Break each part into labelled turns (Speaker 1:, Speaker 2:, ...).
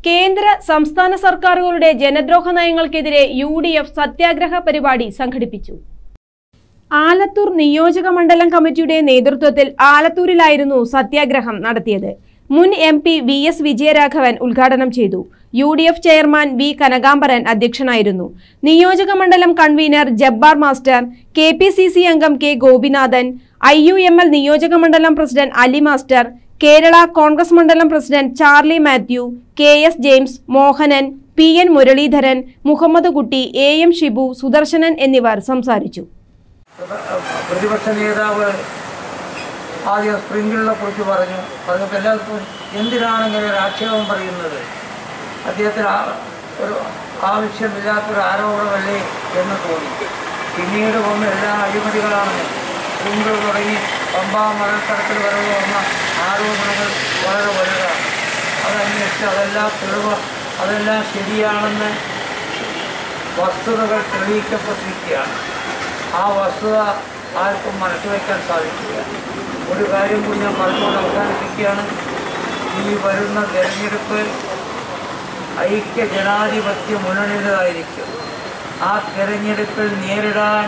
Speaker 1: കേന്ദ്ര സംസ്ഥാന സർക്കാരുകളുടെ ജനദ്രോഹ നയങ്ങൾക്കെതിരെ യു ഡി എഫ് സത്യാഗ്രഹ പരിപാടി സംഘടിപ്പിച്ചു ആലത്തൂർ നിയോജക മണ്ഡലം കമ്മിറ്റിയുടെ നേതൃത്വത്തിൽ ആലത്തൂരിലായിരുന്നു സത്യാഗ്രഹം നടത്തിയത് മുൻ M P V S Vijayaraghavan ഉദ്ഘാടനം ചെയ്തു U D F chairman V Kanakambaran അധ്യക്ഷനായിരുന്നു നിയോജക മണ്ഡലം convener Jabbar master K P C C അംഗം K Gopinathan I U M L നിയോജക മണ്ഡലം പ്രസിഡന്റ് അലി മാസ്റ്റർ കേരള കോൺഗ്രസ് മണ്ഡലം president Charlie Mathew K S James Mohanan P N Muraleedharan Muhammad Kutty A M Shibu Sudarsanan എന്നിവർ സംസാരിച്ചു
Speaker 2: പ്രതിപക്ഷ നേതാവ് ആദ്യം സ്പ്രിങ്കിളിനെ കുറിച്ച് പറഞ്ഞു പറഞ്ഞപ്പോൾ എല്ലാവർക്കും എന്തിനാണ് ഇങ്ങനെ ഒരു ആക്ഷേപം പറയുന്നത് അദ്ദേഹത്തിന് ആ- ഒരു ആവശ്യമില്ലാത്തൊരു ആരോപണമല്ലേ എന്ന് തോന്നി പിന്നീട് വന്ന എല്ലാ അഴിമതികളാണ് സ്പ്രിങ്കിൾ തുടങ്ങി പമ്പാ മണൽക്കടത്തിൽ വരവ് വന്ന ആരോപണങ്ങൾ വളരെ വലുതാണ് അതന്വേഷിച്ച് അതെല്ലാം തെളിവ് അതെല്ലാം ശരിയാണെന്ന് വസ്തുതകൾ തെളിയിക്കപ്പെട്ടിരിക്കുകയാണ് ആ വസ്തുത ആർക്കും മനസ്സിൽ വയ്ക്കാൻ സാധിക്കില്ല ഒരു കാര്യം കൂടി ഞാൻ പറഞ്ഞുകൊണ്ട് അവസാനിപ്പിക്കുകയാണ് ഈ വരുന്ന തെരഞ്ഞെടുപ്പ് ഐക്യ ജനാധിപത്യ മുന്നണിയിലായിരിക്കും ആ തെരഞ്ഞെടുപ്പിൽ നേരിടാൻ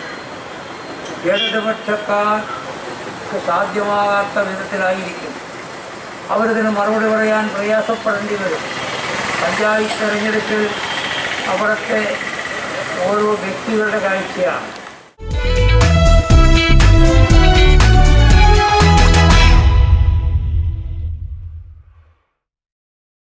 Speaker 2: ഇടതുപക്ഷക്കാർക്ക് സാധ്യമാകാത്ത വിധത്തിലായിരിക്കും അവരിതിന് മറുപടി പറയാൻ പ്രയാസപ്പെടേണ്ടി വരും പഞ്ചായത്ത് തെരഞ്ഞെടുപ്പിൽ അവിടുത്തെ ഓരോ വ്യക്തികളുടെ കാഴ്ചയാണ്